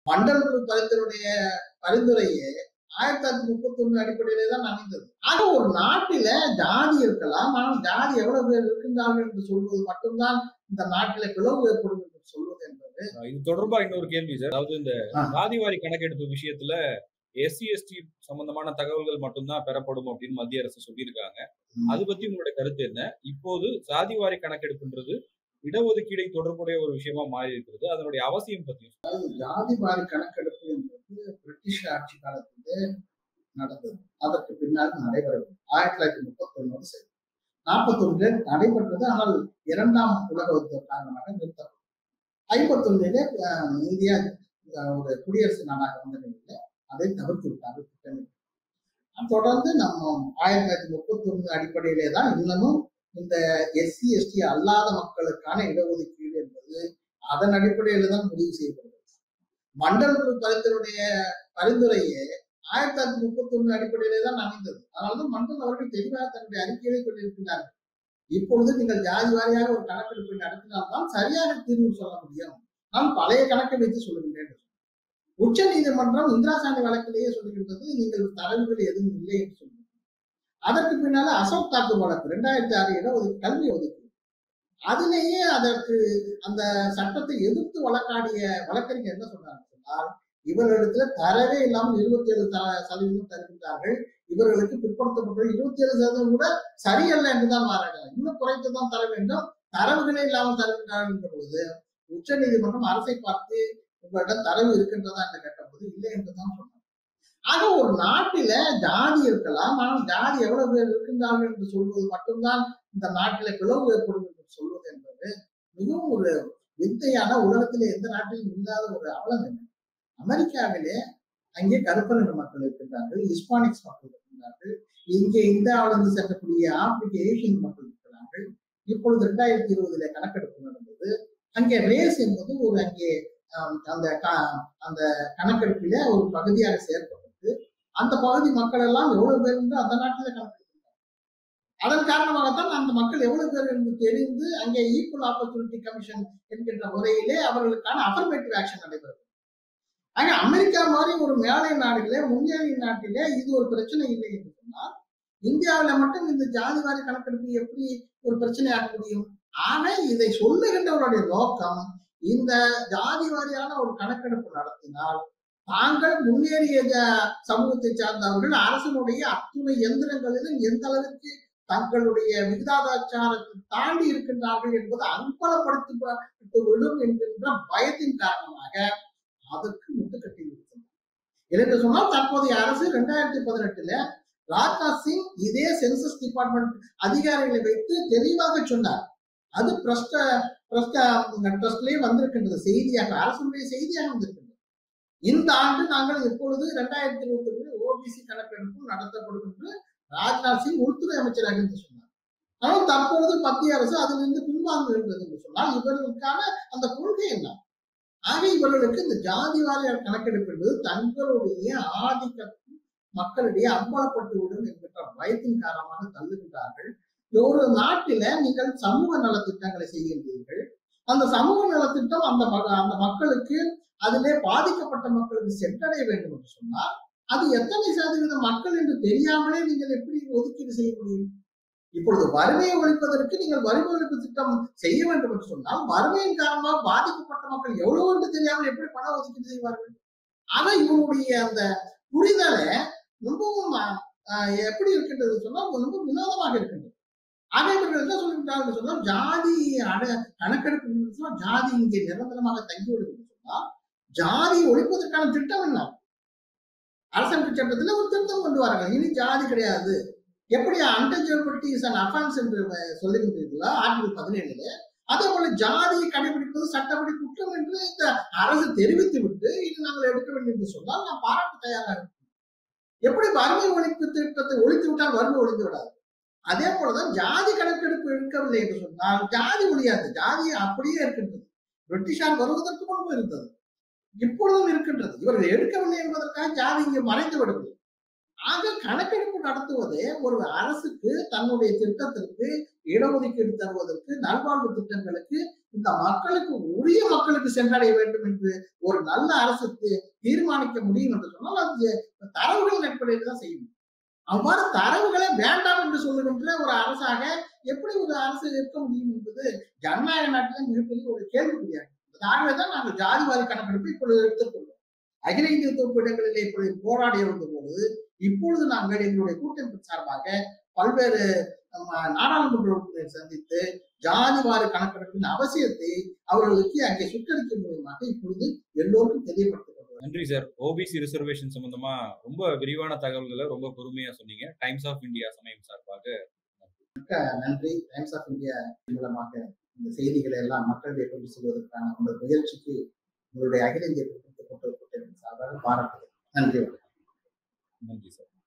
மண்டல் குழு பரிந்துரைய பரிந்துரையே ஆயிரத்தி தொள்ளாயிரத்தி முப்பத்தி ஒண்ணு அடிப்படையிலே தான் அமைந்தது ஆக ஒரு நாட்டில ஜாதி இருக்கலாம் ஆனால் ஜாதி எவ்வளவு பேர் இருக்கின்றார்கள் என்று சொல்வது மட்டும்தான் இந்த நாட்டில பிளவு ஏற்படும் என்று சொல்வது என்பது இது தொடர்பா இன்னொரு கேள்வி சார் அதாவது இந்த ஆ. சாதிவாரி கணக்கெடுப்பு விஷயத்துல எஸ்சி எஸ்டி சம்பந்தமான தகவல்கள் மட்டும்தான் பெறப்படும் அப்படின்னு மத்திய அரசு சொல்லியிருக்காங்க ம். அது பத்தி உங்களுடைய கருத்து என்ன இப்போது சாதிவாரி கணக்கெடுப்புன்றது இடஒதுக்கீடை தொடர்புடைய ஒரு விஷயமா மாறி இருக்கிறது அதனுடைய அவசியம் பத்தி ஜாதி வாரி கணக்கெடுப்பு என்பது பிரிட்டிஷ் ஆட்சி காலத்திலே நடந்தது அதற்கு பின்னால் நடைபெறவில்லை ஆயிரத்தி தொள்ளாயிரத்தி முப்பத்தி ஒண்ணோடு சரி நாற்பத்தி ஒன்றில் நடைபெற்றது ஆனால் இரண்டாம் உலக யுத்த காரணமாக நிறுத்தப்பட்டது ஐம்பத்தி ஒன்றிலே இந்தியா அஹ், ஒரு குடியரசு நாடாக வந்த நிலையில அதை தவிர்த்து விட்டார்கள் திட்டமிட்டு தொடர்ந்து நம்ம ஆயிரத்தி தொள்ளாயிரத்தி முப்பத்தி ஒண்ணு அடிப்படையிலே தான் இன்னமும் இந்த எஸ்சி எஸ்டி அல்லாத மக்களுக்கான இடஒதுக்கீடு என்பது அதன் அடிப்படையில தான் முடிவு செய்யப்படுகிறது மண்டல் குழு பரிந்துரைய பரிந்துரையே ஆயிரத்தி தொள்ளாயிரத்தி முப்பத்தி ஒண்ணு அடிப்படையிலே தான் அமைந்தது அதனாலதான் மண்டல் அவர்கள் தெளிவாக தன்னுடைய அறிக்கையை கொண்டிருக்கிறார்கள் இப்பொழுது நீங்கள் ஜாதி வாரியாக ஒரு கணக்கெடுப்பை நடத்தினால்தான் சரியாக தீர்வு சொல்ல முடியும் நான் பழைய கணக்கை வைத்து சொல்லுகின்றேன் உச்ச நீதிமன்றம் இந்திரா சாணி வழக்கிலேயே சொல்லுகின்றது நீங்கள் தரவுகள் எதுவும் இல்லை என்று சொல்லுங்கள் அதற்கு பின்னால அசோக் தாக்கூர் வழக்கு ரெண்டாயிரத்தி ஆறு இடம் ஒதுக்கி கல்வி ஒதுக்கீடு அதிலேயே அதற்கு அந்த சட்டத்தை எதிர்த்து வழக்காடிய வழக்கறிஞர் என்ன சொன்னாங்க சொன்னால் இவர்களிடத்துல தரவே இல்லாமல் இருபத்தி ஏழு சதவீதம் தருகின்றார்கள் இவர்களுக்கு பிற்படுத்தப்பட்ட இருபத்தி ஏழு சதவீதம் கூட சரியல்ல என்றுதான் மாறாங்க இன்னும் குறைத்து தான் தர வேண்டும் தரவுகளே இல்லாமல் தருகின்றார்கள் என்ற பொழுது உச்ச நீதிமன்றம் அரசை பார்த்து உங்களிடம் தரவு இருக்கின்றதா என்று கேட்டபோது இல்லை என்றுதான் சொன்னாங்க ஆக ஒரு நாட்டில ஜாதி இருக்கலாம் ஆனால் ஜாதி எவ்வளவு பேர் இருக்கின்றார்கள் என்று சொல்வது மட்டும்தான் இந்த நாட்டில பிளவு ஏற்படும் என்று சொல்வது என்பது மிகவும் ஒரு வித்தையான உலகத்திலே எந்த நாட்டிலும் இல்லாத ஒரு அவலம் என்ன அமெரிக்காவிலே அங்கே கருப்பநிற மக்கள் இருக்கின்றார்கள் ஹிஸ்பானிக்ஸ் மக்கள் இருக்கின்றார்கள் இங்கே இந்தியாவிலிருந்து செல்லக்கூடிய ஆப்பிரிக்க ஏசியன் மக்கள் இருக்கிறார்கள் இப்பொழுது இரண்டாயிரத்தி இருபதுல கணக்கெடுப்பு நடந்தது அங்கே ரேஸ் என்பது ஒரு அங்கே ஆம், அந்த க- அந்த கணக்கெடுப்பில ஒரு பகுதியாக சேர்க்கப்பட்டு அந்த பகுதி மக்கள் எல்லாம் எவ்வளவு பேர் என்று அந்த நாட்டில கணக்கெடுக்கிறாங்க அதன் காரணமாகத்தான் அந்த மக்கள் எவ்வளவு பேர் என்று தெரிந்து அங்கே ஈக்குவல் ஆப்பர்ச்சுனிட்டி கமிஷன் என்கின்ற முறையிலே அவர்களுக்கான அஃபர்மேட்டிவ் ஆக்ஷன் நடைபெறும் ஆக அமெரிக்கா மாதிரி ஒரு மேலை நாடுகளே முன்னேறிய நாட்டிலே இது ஒரு பிரச்சனை இல்லை என்று சொன்னால் இந்தியாவில மட்டும் இந்த ஜாதி வாரி கணக்கெடுப்பு எப்படி ஒரு பிரச்சனையாக முடியும் ஆக இதை சொல்லுகின்றவருடைய நோக்கம் இந்த ஜாதி வாரியான ஒரு கணக்கெடுப்பு நடத்தினால் தாங்கள் முன்னேறிய ஜ- சமூகத்தை சார்ந்தவர்கள் அரசனுடைய அத்துணை எந்திரங்களிலும் எந்த அளவிற்கு தங்களுடைய விகிதாச்சாரத்தை தாண்டி இருக்கின்றார்கள் என்பது அம்பலப்படுத்தப்பட்டு விடும் என்கின்ற பயத்தின் காரணமாக அதற்கு முட்டுக்கட்டி விடுத்தது என்று சொன்னால் தற்போதைய அரசு இரண்டாயிரத்தி பதினெட்டுல ராஜ்நாத் சிங் இதே சென்சஸ் டிபார்ட்மெண்ட் அதிகாரிகளை வைத்து தெளிவாக சொன்னார் அது பிரஸ்ட பிரஸ்ட ட்ரஸ்ட்லயே வந்திருக்கின்றது செய்தியாக அரசுடைய செய்தியாக வந்திருக்கின்றது இந்த ஆண்டு நாங்கள் இப்பொழுது இரண்டாயிரத்தி இருபத்தி ஒன்று ஓபிசி கணக்கெடுப்பு நடத்தப்படும் என்று ராஜ்நாத் சிங் உள்துறை அமைச்சராக என்று சொன்னார் ஆனால் தற்பொழுது மத்திய அரசு அதிலிருந்து பின்வாங்குகின்றது என்று சொன்னால் இவர்களுக்கான அந்த கொள்கை என்ன ஆக இவர்களுக்கு இந்த ஜாதி வாரிய கணக்கெடுப்பு என்பது தங்களுடைய ஆதிக்கத்தின் மக்களிடையே அம்பலப்பட்டு விடும் என்கின்ற பயத்தின் காரணமாக தள்ளுகின்றார்கள் ஒரு நாட்டில நீங்கள் சமூக நலத்திட்டங்களை செய்கின்றீர்கள் அந்த சமூக நலத்திட்டம் அந்த மக- அந்த மக்களுக்கு அதிலே பாதிக்கப்பட்ட மக்களுக்கு சென்றடைய வேண்டும் என்று சொன்னால் அது எத்தனை சதவீத மக்கள் என்று தெரியாமலே நீங்கள் எப்படி ஒதுக்கீடு செய்ய முடியும் இப்பொழுது வறுமையை ஒழிப்பதற்கு நீங்கள் வறுமை ஒழிப்பு திட்டம் செய்ய வேண்டும் என்று சொன்னால் வறுமையின் காரணமாக பாதிக்கப்பட்ட மக்கள் எவ்வளவு என்று தெரியாமல் எப்படி பண ஒதுக்கீடு செய்வார்கள் ஆக இவனுடைய அந்த புரிதலை ரொம்பவும் ஆஹ், எப்படி இருக்கின்றது சொன்னால் ரொம்ப வினோதமாக இருக்கின்றது ஆக இவர்கள் என்ன சொல்கின்றார்கள் சொன்னால் ஜாதி அட கணக்கெடுப்பு என்று சொன்னால் ஜாதி இங்கே நிரந்தரமாக தங்கிவிடும் என்று சொன்னால் ஜாதி ஒழிப்பதற்கான திட்டம் என்ன அரசமைப்பு சட்டத்துல ஒரு திருத்தம் கொண்டு வாருங்கள் இனி ஜாதி கிடையாது எப்படி அன்டச்சபிலிட்டி இஸ் அன் அஃபென்ஸ் என்று அஹ், சொல்லுகின்றீர்களோ ஆர்டிகல் பதினேழுல அதே போல ஜாதியை கடைபிடிப்பது சட்டப்படி குற்றம் என்று இந்த அரசு தெரிவித்து விட்டு இது நாங்கள் எடுக்க வேண்டும் என்று சொன்னால் நான் பாராட்ட தயாராக இருக்கேன் எப்படி வறுமை ஒழிப்பு திட்டத்தை ஒழித்து விட்டால் வறுமை ஒழிந்து விடாது அதே போலதான் ஜாதி கணக்கெடுப்பு எடுக்கவில்லை என்று சொன்னால் ஜாதி ஒழியாது ஜாதி அப்படியே இருக்கின்றது பிரிட்டிஷார் வருவதற்கு முன்பு இருந்தது இப்பொழுதும் இருக்கின்றது இவர்கள் எடுக்கவில்லை என்பதற்காக ஜாதி இங்கே மறைந்து விடவில்லை ஆக கணக்கெடுப்பு நடத்துவதே ஒரு அரசுக்கு தன்னுடைய திட்டத்திற்கு இடஒதுக்கீடு தருவதற்கு நல்வாழ்வு திட்டங்களுக்கு இந்த மக்களுக்கு உரிய மக்களுக்கு சென்றடைய வேண்டும் என்று ஒரு நல்ல அரசு தீ- தீர்மானிக்க முடியும் என்று சொன்னால் அது தரவுகளின் அடிப்படையில் தான் செய்யும் அவ்வாறு தரவுகளே வேண்டாம் என்று சொல்லுகின்ற ஒரு அரசாக எப்படி ஒரு அரசு இருக்க முடியும் என்பது ஜனநாயக நாட்டில் மிகப்பெரிய ஒரு கேள்விக்குறியாகும் ஆகவேதான் நாங்கள் ஜாதிவாரி கணக்கெடுப்பை இப்பொழுது எடுத்துக்கொள்வோம் அகில இந்திய தொகுப்பு இடங்களிலே இப்பொழுது போராடி இருந்த போது இப்பொழுது நாங்கள் எங்களுடைய கூட்டமைப்பு சார்பாக பல்வேறு நம்ம நாடாளுமன்ற உறுப்பினரை சந்தித்து ஜாதிவாரி கணக்கெடுப்பின் அவசியத்தை அவர்களுக்கு அங்கே சுற்றறிக்கை மூலமாக இப்பொழுது எல்லோருக்கும் தெரியப்படுத்திக் கொள்வோம் நன்றி சார் ஓபிசி ரிசர்வேஷன் சம்பந்தமா ரொம்ப விரிவான தகவல்களை ரொம்ப பொறுமையா சொன்னீங்க டைம்ஸ் ஆஃப் இந்தியா சமயம் சார்பாக நன்றி டைம்ஸ் ஆஃப் இந்தியா மூலமாக இந்த செய்திகளை எல்லாம் மக்களிடையே கொண்டு செல்வதற்கான உங்கள் முயற்சிக்கு உங்களுடைய அகில இந்திய கூட்டமைப்பு சார்பாக பாராட்டுகிறேன் நன்றி வணக்கம். நன்றி சார்